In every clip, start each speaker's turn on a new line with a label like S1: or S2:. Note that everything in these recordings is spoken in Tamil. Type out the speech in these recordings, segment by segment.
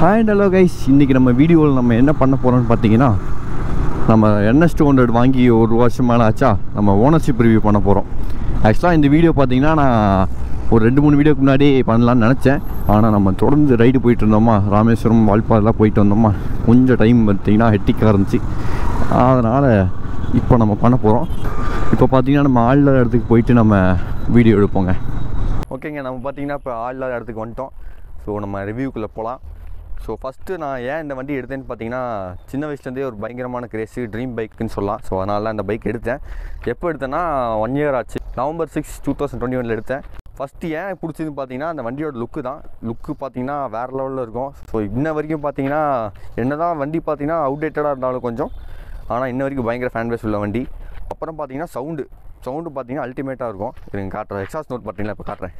S1: ஹாய் ஹலோ கைஸ் இன்றைக்கி நம்ம வீடியோவில் நம்ம என்ன பண்ண போகிறோம்னு பார்த்தீங்கன்னா நம்ம என்எஸ் டூ ஹண்ட்ரட் வாங்கி ஒரு வருஷம் மேலே ஆச்சா நம்ம ஓனர்ஷிப் ரிவ்யூ பண்ண போகிறோம் ஆக்சுவலாக இந்த வீடியோ பார்த்தீங்கன்னா நான் ஒரு ரெண்டு மூணு வீடியோக்கு முன்னாடி பண்ணலான்னு நினச்சேன் ஆனால் நம்ம தொடர்ந்து ரைடு போயிட்டு இருந்தோமா ராமேஸ்வரம் வால்பாறைலாம் போயிட்டு வந்தோமா கொஞ்சம் டைம் பார்த்தீங்கன்னா ஹெட்டிக்காக இருந்துச்சு அதனால் இப்போ நம்ம பண்ண போகிறோம் இப்போ பார்த்தீங்கன்னா நம்ம ஆள் இல்லாத இடத்துக்கு போயிட்டு நம்ம வீடியோ எடுப்போங்க ஓகேங்க நம்ம பார்த்தீங்கன்னா இப்போ ஆள் இல்லாத இடத்துக்கு வந்துட்டோம் ஸோ நம்ம ரிவ்யூக்குள்ளே போகலாம் ஸோ ஃபஸ்ட்டு நான் ஏன் இந்த வண்டி எடுத்தேன்னு பார்த்தீங்கன்னா சின்ன வயசுலேருந்தே ஒரு பயங்கரமான கிரேஸு ட்ரீம் பைக்குன்னு சொல்லலாம் ஸோ அதனால அந்த பைக் எடுத்தேன் எப்போ எடுத்தேன்னா ஒன் இயர் ஆச்சு November six two thousand twenty ஒனில் எடுத்தேன் ஃபஸ்ட்டு ஏன் பிடிச்சதுன்னு பார்த்தீங்கன்னா அந்த வண்டியோட லுக்கு தான் லுக்கு பார்த்தீங்கன்னா வேறு லெவலில் இருக்கும் ஸோ இன்ன வரைக்கும் பார்த்தீங்கன்னா என்ன தான் வண்டி பார்த்தீங்கன்னா அவுடேட்டடாக இருந்தாலும் கொஞ்சம் ஆனால் இன்ன வரைக்கும் பயங்கர ஃபேன் பேஸ் உள்ள வண்டி அப்புறம் பார்த்தீங்கன்னா சவுண்டு சவுண்டு பார்த்தீங்கன்னா அல்டிமேட்டாக இருக்கும் இருங்க காட்டுறேன் எக்ஸாஸ் நோட் பார்த்தீங்களா இப்போ காட்டுறேன்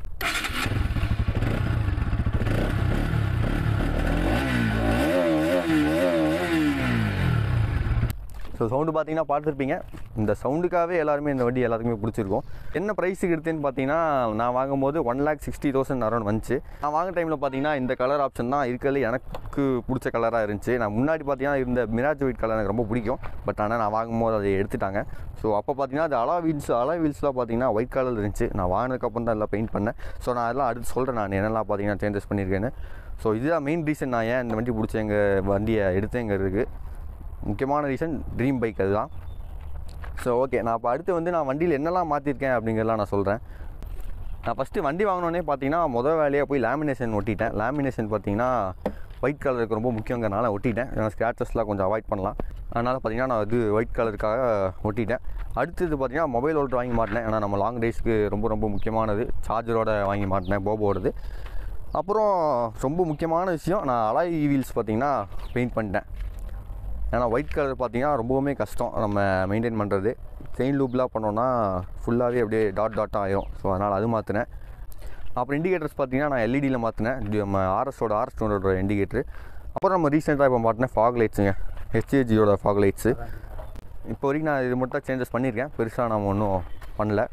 S1: ஸோ சவுண்டு பார்த்தீங்கன்னா பார்த்துருப்பீங்க இந்த சவுண்டுக்காகவே எல்லாருமே இந்த வண்டி எல்லாருக்குமே பிடிச்சிருக்கும் என்ன ப்ரைஸுக்கு எடுத்தேன்னு பார்த்தீங்கன்னா நான் வாங்கும்போது one lakh sixty thousand around வந்துச்சு நான் வாங்க டைமில் பார்த்தீங்கன்னா இந்த கலர் ஆப்ஷன் தான் இருக்கிறதுல எனக்கு பிடிச்ச கலராக இருந்துச்சு நான் முன்னாடி பார்த்தீங்கன்னா இருந்த மிராஜ் ஒயிட் கலர் எனக்கு ரொம்ப பிடிக்கும் பட் ஆனால் நான் வாங்கும்போது அதை எடுத்துட்டாங்க ஸோ அப்போ பார்த்தீங்கன்னா அது அலா வீல்ஸ் அலா வீல்ஸ்லாம் பார்த்தீங்கன்னா ஒயிட் கலர் இருந்துச்சு நான் வாங்கினதுக்கப்புறம் தான் எல்லாம் பெயிண்ட் பண்ணேன் ஸோ நான் அதெல்லாம் அடுத்து சொல்கிறேன் நான் என்னெல்லாம் பார்த்தீங்கன்னா சேஞ்சஸ் பண்ணியிருக்கேன்னு ஸோ இதுதான் மெயின் ரீசன் நான் ஏன் இந்த வண்டி பிடிச்ச எங்கள் வண்டியை எடுத்தேங்கிறதுக்கு முக்கியமான ரீசன் ட்ரீம் பைக் அதுதான் ஸோ ஓகே நான் இப்போ அடுத்து வந்து நான் வண்டியில் என்னெல்லாம் மாற்றிருக்கேன் அப்படிங்கிறலாம் நான் சொல்கிறேன் நான் ஃபஸ்ட்டு வண்டி வாங்கினோடனே பார்த்தீங்கன்னா மொதல் வேலையாக போய் லேமினேஷன் ஒட்டிட்டேன் லேமினேஷன் பார்த்தீங்கன்னா ஒயிட் கலருக்கு ரொம்ப முக்கியங்கிறனால ஒட்டிட்டேன் ஏன்னா ஸ்க்ராச்சஸ்லாம் கொஞ்சம் அவாய்ட் பண்ணலாம் அதனால் பார்த்தீங்கன்னா நான் இது ஒயிட் கலருக்காக ஒட்டிட்டேன் அடுத்தது பார்த்தீங்கன்னா மொபைல் ஹோல்டர் வாங்கி மாட்டினேன் ஏன்னா நம்ம லாங் டேஸ்க்கு ரொம்ப ரொம்ப முக்கியமானது சார்ஜரோட வாங்கி மாட்டினேன் போபோடது அப்புறம் ரொம்ப முக்கியமான விஷயம் நான் அலாய் வீல்ஸ் பார்த்தீங்கன்னா பெயிண்ட் பண்ணிட்டேன் ஏன்னா ஒயிட் கலர் பார்த்தீங்கன்னா ரொம்பவுமே கஷ்டம் நம்ம மெயின்டைன் பண்ணுறது செயின் லூப்லாம் பண்ணோன்னா ஃபுல்லாகவே அப்படியே டாட் டாட்டாக ஆயிரும் ஸோ அதனால் அது மாற்றினேன் அப்புறம் இண்டிகேட்டர்ஸ் பார்த்தீங்கன்னா நான் எல்இடியில் மாற்றினேன் நம்ம ஆர்எஸோட ஆர்எஸ் டூனோட இண்டிகேட்டர் அப்புறம் நம்ம ரீசெண்டாக இப்போ மாட்டினேன் ஃபாக் லைட்ஸுங்க ஹெச்ஏஜியோட ஃபாக் லைட்ஸு இப்போ வரைக்கும் நான் இது மட்டும் தான் சேஞ்சஸ் பண்ணியிருக்கேன் பெருசாக நான் ஒன்றும் பண்ணல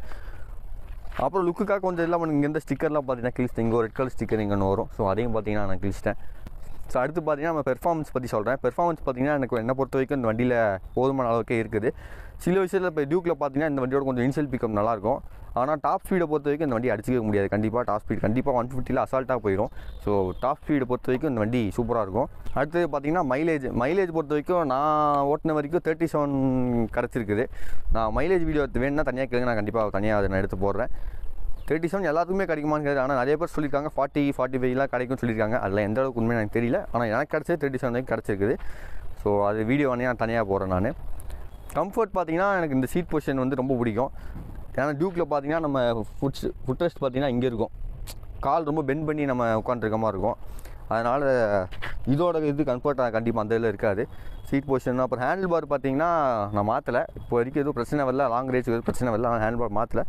S1: அப்புறம் லுக்குக்காக கொஞ்சம் எல்லாம் இங்கே இருந்த ஸ்டிக்கர்லாம் பார்த்தீங்கன்னா கிழிச்சிட்டேன் இங்கே ஒரு ரெட் கலர் ஸ்டிக்கர் இங்கே ஒன்று வரும் ஸோ அதையும் பார்த்தீங்கன்னா நான் கிழிச்சிட்டேன் ஸோ அடுத்து பார்த்தீங்கன்னா நம்ம பெர்ஃபார்மன்ஸ் பற்றி சொல்கிறேன் பெர்ஃபார்மன்ஸ் பார்த்தீங்கன்னா எனக்கு என்னை பொறுத்த வரைக்கும் இந்த வண்டியில் போதுமான அளவுக்கே இருக்குது சில விஷயத்தில் இப்போ டியூக்கில் பார்த்தீங்கன்னா இந்த வண்டியோட கொஞ்சம் இன்சியல் பிக்கப் நல்லாயிருக்கும் ஆனால் டாப் ஸ்பீடை பொறுத்த வரைக்கும் இந்த வண்டி அடிச்சிக்க முடியாது கண்டிப்பாக டாப் ஸ்பீட் கண்டிப்பாக ஒன் ஃபிஃப்டியில் அசால்ட்டாக போயிடும் ஸோ டாப் ஸ்பீடை பொறுத்த வரைக்கும் இந்த வண்டி சூப்பராக இருக்கும் அடுத்தது பார்த்தீங்கன்னா மைலேஜ் மைலேஜ் பொறுத்த வரைக்கும் நான் ஓட்டின வரைக்கும் தேர்ட்டி செவன் கிடச்சிருக்குது நான் மைலேஜ் வீடியோ வேணும்னா தனியாக கேளுங்க நான் கண்டிப்பாக தனியாக அதை நான் எடுத்து போடுறேன் தேர்ட்டி செவன் எல்லாத்துக்குமே கிடைக்குமான்னு கேட்குது ஆனால் நிறைய பேர் சொல்லியிருக்காங்க ஃபார்ட்டி ஃபார்ட்டி ஃபைவ்லாம் கிடைக்கும்னு சொல்லியிருக்காங்க அதில் எந்த அளவுக்கு உண்மை எனக்கு தெரியல ஆனால் எனக்கு கிடச்சது தேர்ட்டி செவன் வரைக்கும் கிடச்சிருக்குது ஸோ அது வீடியோ வந்து நான் தனியாக போடுறேன் நான் கம்ஃபர்ட் பார்த்தீங்கன்னா எனக்கு இந்த சீட் பொசிஷன் வந்து ரொம்ப பிடிக்கும் ஏன்னா டியூக்கில் பார்த்தீங்கன்னா நம்ம ஃபுட்ஸ் ஃபுட் ரெஸ்ட் பார்த்தீங்கன்னா இங்கே இருக்கும் கால் ரொம்ப பெண்ட் பண்ணி நம்ம உட்காந்துருக்க மாதிரி இருக்கும் அதனால் இதோட இது கம்ஃபர்ட்டாக கண்டிப்பாக அந்த இதில் இருக்காது சீட் பொசிஷன் அப்புறம் ஹேண்டில் பார் பார்த்தீங்கன்னா நான் மாற்றலை இப்போ வரைக்கும் எதுவும் பிரச்சனை வரல லாங் ரேஞ்ச் எதுவும் பிரச்சனை வரல ஆனால் ஹேண்டில் பார் மாற்றலை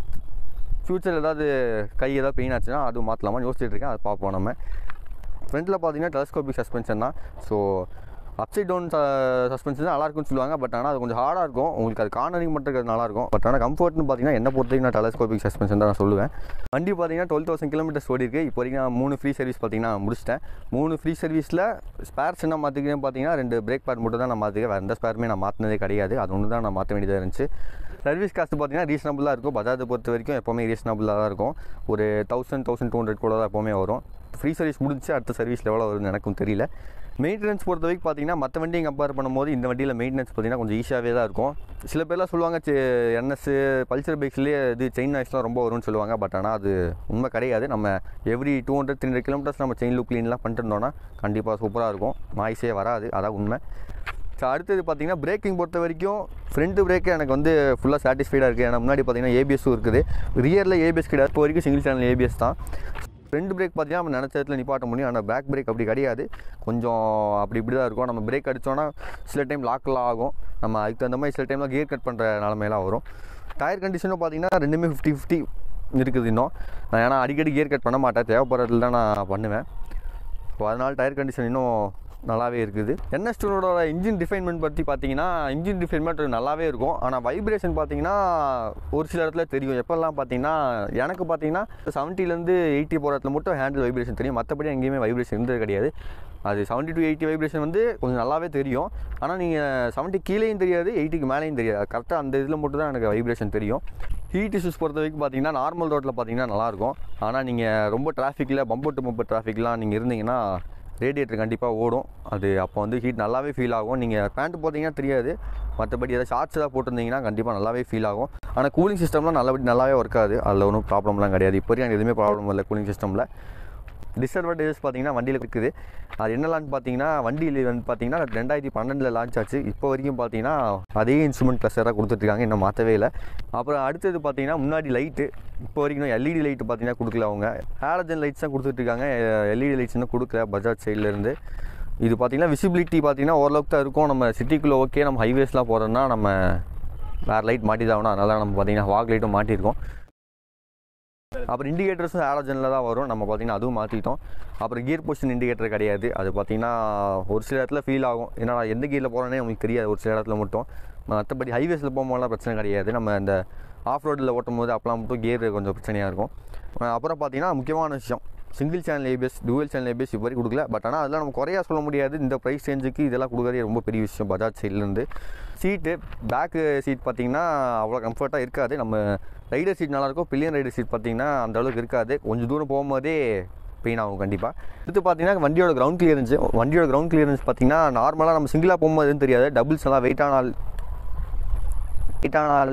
S1: ஃப்யூச்சர் ஏதாவது கை ஏதாவது பெயின் ஆச்சுன்னா அதுவும் மாற்றலாமான்னு யோசிச்சுட்டு இருக்கேன் அதை பார்ப்போம் நம்ம ஃப்ரண்ட்டில் பார்த்தீங்கன்னா டெலஸ்கோபிக் சஸ்பென்ஷன் தான் ஸோ அப்சைட் டவுன் சஸ்பென்ஷன் தான் நல்லா இருக்கும்னு சொல்லுவாங்க பட் ஆனால் அது கொஞ்சம் ஹார்டாக இருக்கும் உங்களுக்கு அது கார்னரிங் மட்டும் இருக்கிறது நல்லாயிருக்கும் பட் ஆனால் கம்ஃபர்ட்னு பார்த்தீங்கன்னா என்ன பொறுத்த வரைக்கும் நான் டெலஸ்கோபிக் சஸ்பென்ஷன் தான் நான் சொல்லுவேன் வண்டி பார்த்தீங்கன்னா டுவெல் தௌசண்ட் கிலோமீட்டர்ஸ் ஓடி இருக்கு இப்போ வரைக்கும் நான் மூணு ஃப்ரீ சர்வீஸ் பார்த்தீங்கன்னா முடிச்சிட்டேன் மூணு ஃப்ரீ சர்வீஸில் ஸ்பேர்ஸ் என்ன மாற்றிக்கிறேன் பார்த்தீங்கன்னா ரெண்டு பிரேக் பேட் மட்டும் தான் நான் மாற்றிக்கிறேன் வேறு எந்த ஸ்பேருமே நான் மாற்றினதே கிடையாது அது ஒன்று தான் நான் மாற்ற வேண்டியதாக இருந்துச்சு சர்வீஸ் காஸ்ட் பார்த்தீங்கன்னா ரீசனபுளாக இருக்கும் பஜாஜை பொறுத்த வரைக்கும் எப்போவுமே ரீசனபுளாக தான் இருக்கும் ஒரு தௌசண்ட் தௌசண்ட் டூ ஹண்ட்ரட் கூட தான் எப்போவுமே வரும் ஃப்ரீ சர்வீஸ் முடிச்சு அடுத்த சர்வீஸ் லெவலில் வரும்னு எனக்கும் தெரியல மெயின்டெனன்ஸ் பொறுத்த வரைக்கும் பார்த்தீங்கன்னா மற்ற வண்டியும் கம்பேர் பண்ணும்போது இந்த வண்டியில் மெயின்டெனன்ஸ் பார்த்தீங்கன்னா கொஞ்சம் ஈஸியாகவே தான் இருக்கும் சில பேர்லாம் சொல்லுவாங்க என்எஸ் பல்சர் பைக்ஸ்லேயே இது செயின் நாய்ஸ்லாம் ரொம்ப வரும்னு சொல்லுவாங்க பட் ஆனால் அது உண்மை கிடையாது நம்ம every two hundred three hundred kilometres நம்ம செயின் லூப் க்ளீன்லாம் பண்ணிட்டு இருந்தோம்னா கண்டிப்பாக சூப்பராக இருக்கும் நாய்ஸே வராது அதான் உண்மை ஸோ அடுத்தது பார்த்தீங்கன்னா பிரேக்கிங் பொறுத்த வரைக்கும் ஃப்ரண்ட் பிரேக்கே எனக்கு வந்து ஃபுல்லாக சாட்டிஸ்ஃபைடாக இருக்குது ஏன்னா முன்னாடி பார்த்தீங்கன்னா ஏபிஎஸும் இருக்குது ரியரில் ஏபிஎஸ் கிடையாது இப்போ வரைக்கும் சிங்கிள் சேனல் ஏபிஎஸ் தான் ஃப்ரண்ட் பிரேக் பார்த்தீங்கன்னா நம்ம நினச்ச இடத்துல நிப்பாட்ட முடியும் ஆனால் பேக் பிரேக் அப்படி கிடையாது கொஞ்சம் அப்படி இப்படி தான் இருக்கும் நம்ம பிரேக் அடித்தோன்னா சில டைம் லாக்கெலாம் ஆகும் நம்ம அதுக்கு தகுந்த மாதிரி சில டைமில் கியர் கட் பண்ணுற நிலமையெல்லாம் வரும் டயர் கண்டிஷனும் பார்த்தீங்கன்னா ரெண்டுமே ஃபிஃப்டி ஃபிஃப்டி இருக்குது இன்னும் நான் ஏன்னா அடிக்கடி கியர் கட் பண்ண மாட்டேன் தேவைப்படுறதுல தான் நான் பண்ணுவேன் ஸோ அதனால் டயர் கண்டிஷன் இன்னும் நல்லாவே இருக்குது என்எஸ் டூனோட இன்ஜின் டிஃபைன்மெண்ட் பற்றி பார்த்தீங்கன்னா இன்ஜின் டிஃபைன்மெண்ட் நல்லாவே இருக்கும் ஆனால் வைப்ரேஷன் பார்த்தீங்கன்னா ஒரு சில இடத்துல தெரியும் எப்போல்லாம் பார்த்தீங்கன்னா எனக்கு பார்த்தீங்கன்னா செவன்ட்டிலேருந்து எயிட்டி போகிற இடத்துல மட்டும் ஹேண்டில் வைப்ரேஷன் தெரியும் மற்றபடி எங்கேயுமே வைப்ரேஷன் இருந்தது கிடையாது அது செவன்ட்டி டு எயிட்டி வைப்ரேஷன் வந்து கொஞ்சம் நல்லாவே தெரியும் ஆனால் நீங்கள் செவன்ட்டி கீழேயும் தெரியாது எயிட்டிக்கு மேலேயும் தெரியாது கரெக்டாக அந்த இதில் மட்டும் தான் எனக்கு வைப்ரேஷன் தெரியும் ஹீட் இஷ்யூஸ் பொறுத்த வரைக்கும் பார்த்தீங்கன்னா நார்மல் ரோட்டில் பார்த்தீங்கன்னா நல்லாயிருக்கும் ஆனால் நீங்கள் ரொம்ப டிராஃபிக்கில் பம்பர் டு பம்பர் டிராஃபிக்லாம் நீங்கள் இருந்தீங்கன்னா ரேடியேட்டர் கண்டிப்பாக ஓடும் அது அப்போ வந்து ஹீட் நல்லாவே ஃபீல் ஆகும் நீங்கள் பேண்ட் போட்டிங்கன்னா தெரியாது மற்றபடி ஏதாவது ஷார்ட்ஸ் ஏதாவது போட்டிருந்தீங்கன்னா கண்டிப்பாக நல்லாவே ஃபீல் ஆகும் ஆனால் கூலிங் சிஸ்டம்லாம் நல்லபடி நல்லாவே ஒர்க் ஆகுது அதில் ஒன்றும் ப்ராப்ளம்லாம் கிடையாது இப்போ வரைக்கும் எனக்கு எதுவுமே ப்ராப்ளம் இல்லை கூலிங் சிஸ்டமில் டிஸ்அட்வான்டேஜஸ் பார்த்தீங்கன்னா வண்டியில் இருக்குது அது என்னலான்னு பார்த்தீங்கன்னா வண்டியில் வந்து பார்த்தீங்கன்னா ரெண்டாயிரத்தி பன்னெண்டில் லான்ச் ஆச்சு இப்போ வரைக்கும் பார்த்தீங்கன்னா அதே இன்ஸ்ட்ருமெண்ட் கிளஸ்டராக கொடுத்துட்ருக்காங்க இன்னும் மாற்றவே இல்லை அப்புறம் அடுத்தது பார்த்தீங்கன்னா முன்னாடி லைட்டு இப்போ வரைக்கும் எல்இடி லைட்டு பார்த்தீங்கன்னா கொடுக்கல அவங்க ஹேலஜன் லைட்ஸ் தான் கொடுத்துட்ருக்காங்க எல்இடி லைட்ஸ் இன்னும் கொடுக்கல பஜாஜ் சைட்லேருந்து இது பார்த்தீங்கன்னா விசிபிலிட்டி பார்த்தீங்கன்னா ஓரளவுக்கு தான் இருக்கும் நம்ம சிட்டிக்குள்ளே ஓகே நம்ம ஹைவேஸ்லாம் போகிறோம்னா நம்ம வேறு லைட் மாட்டி தான் ஆகணும் அதனால நம்ம பார்த்தீங்கன்னா வாக் லைட்டும் மாட்டியிருக்கோம் அப்புறம் இண்டிகேட்டர்ஸும் ஹேலோஜனில் தான் வரும் நம்ம பார்த்தீங்கன்னா அதுவும் மாற்றிட்டோம் அப்புறம் கியர் பொசிஷன் இண்டிகேட்டர் கிடையாது அது பார்த்தீங்கன்னா ஒரு சில இடத்துல ஃபீல் ஆகும் ஏன்னா நான் எந்த கியரில் போகிறேனே உங்களுக்கு தெரியாது ஒரு சில இடத்துல மட்டும் மற்றபடி ஹைவேஸில் போகும்போதெல்லாம் பிரச்சனை கிடையாது நம்ம இந்த ஆஃப் ரோடில் ஓட்டும் போது அப்போலாம் மட்டும் கியர் கொஞ்சம் பிரச்சனையாக இருக்கும் அஹ் அப்புறம் பார்த்தீங்கன்னா முக்கியமான விஷயம் single channel ABS dual channel ABS இப்போ வரைக்கும் கொடுக்கல பட் ஆனால் அதெல்லாம் நம்ம குறையா சொல்ல முடியாது இந்த ப்ரைஸ் ரேஞ்சுக்கு இதெல்லாம் கொடுக்குறதே ரொம்ப பெரிய விஷயம் பஜாஜ் சைட்லேருந்து சீட்டு பேக்கு சீட் பார்த்தீங்கன்னா அவ்வளோ கம்ஃபர்ட்டாக இருக்காது நம்ம ரைடர் சீட் நல்லாயிருக்கும் பில்லியன் ரைடர் சீட் பார்த்தீங்கன்னா அந்த அளவுக்கு இருக்காது கொஞ்சம் தூரம் போகும்போதே பெயின் ஆகும் கண்டிப்பாக அடுத்து பார்த்தீங்கன்னா வண்டியோட கிரவுண்ட் கிளியரன்ஸ் வண்டியோட கிரவுண்ட் கிளியரன்ஸ் பார்த்தீங்கன்னா நார்மலாக நம்ம சிங்கிளாக போகும்போது எதுவும் தெரியாது டபுள்ஸ் எல்லாம் வெயிட்டான ஆள் வெயிட்டான ஆள்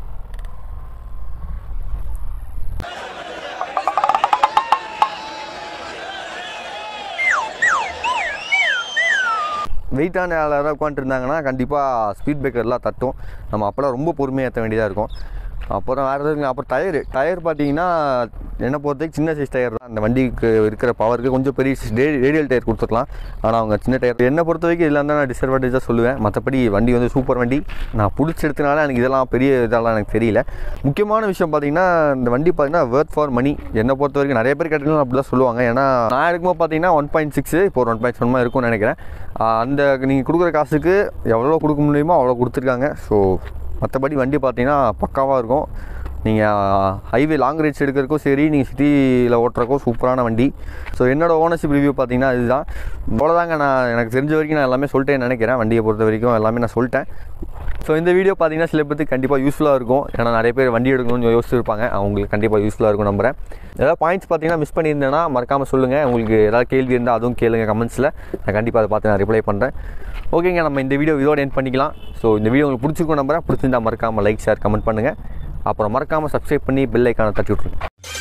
S1: வெயிட்டான யாராவது உட்காந்துருந்தாங்கன்னா கண்டிப்பாக ஸ்பீட் பிரேக்கர்லாம் தட்டும் நம்ம அப்போலாம் ரொம்ப பொறுமையாக ஏற்ற வேண்டியதாக இருக்கும் அப்புறம் வேறு எதுவும் அப்புறம் டயரு டயர் பார்த்தீங்கன்னா என்னை பொறுத்தவரைக்கும் சின்ன சைஸ் டயர் தான் அந்த வண்டிக்கு இருக்கிற பவருக்கு கொஞ்சம் பெரிய ரேடியல் டயர் கொடுத்துருக்கலாம் ஆனால் அவங்க சின்ன டயர் என்னை பொறுத்த வரைக்கும் இதெல்லாம் தான் நான் டிஸ்அட்வான்டேஜாக சொல்லுவேன் மற்றபடி வண்டி வந்து சூப்பர் வண்டி நான் பிடிச்ச எடுத்தனால எனக்கு இதெல்லாம் பெரிய இதெல்லாம் எனக்கு தெரியல முக்கியமான விஷயம் பார்த்தீங்கன்னா இந்த வண்டி பார்த்தீங்கன்னா வேர்த் ஃபார் மணி என்னை பொறுத்த வரைக்கும் நிறைய பேர் கேட்டாலும் அப்படி தான் சொல்லுவாங்க ஏன்னா நான் எடுக்கும்போது பார்த்தீங்கன்னா ஒன் பாயிண்ட் சிக்ஸ் இப்போ ஒரு ஒன் பாயிண்ட் ஒன் இருக்கும்னு நினைக்கிறேன் ஆஹ் அந்த நீங்கள் கொடுக்குற காசுக்கு எவ்வளோ கொடுக்க முடியுமோ அவ்வளோ கொடுத்துருக்காங்க ஸோ மற்றபடி வண்டி பார்த்தீங்கன்னா பக்காவாக இருக்கும் நீங்கள் ஹைவே லாங் ரைட்ஸ் எடுக்கிறதுக்கும் சரி நீங்கள் சிட்டியில் ஓட்டுறக்கும் சூப்பரான வண்டி ஸோ என்னோட ஓனர்ஷிப் ரிவ்யூ பார்த்தீங்கன்னா இதுதான் அவ்வளோதாங்க நான் எனக்கு தெரிஞ்ச வரைக்கும் நான் எல்லாமே சொல்லிட்டேன்னு நினைக்கிறேன் வண்டியை பொறுத்த வரைக்கும் எல்லாமே நான் சொல்லிட்டேன் ஸோ இந்த வீடியோ பார்த்தீங்கன்னா சில பேருக்கு கண்டிப்பாக யூஸ்ஃபுல்லாக இருக்கும் ஏன்னா நிறைய பேர் வண்டி எடுக்கணும்னு யோசிச்சிருப்பாங்க அவங்களுக்கு கண்டிப்பாக யூஸ்ஃபுல்லாக இருக்கும் நம்புறேன் ஏதாவது பாயிண்ட்ஸ் பார்த்தீங்கன்னா மிஸ் பண்ணியிருந்தேன்னா மறக்காமல் சொல்லுங்கள் உங்களுக்கு ஏதாவது கேள்வி இருந்தால் அதுவும் கேளுங்க கமெண்ட்ஸில் நான் கண்டிப்பாக அதை பார்த்து நான் ரிப்ளை பண்ணுறேன் ஓகேங்க நம்ம இந்த வீடியோ இதோட எண்ட் பண்ணிக்கலாம் ஸோ இந்த வீடியோ உங்களுக்கு பிடிச்சிருக்கும் நம்புறேன் பிடிச்சிருந்தா மறக்காமல் லைக் ஷேர் கமெண்ட் பண்ணுங்கள் அப்புறம் மறக்காமல் சப்ஸ்கிரைப் பண்ணி பெல் ஐக்கானை தட்டி விட்ருங்க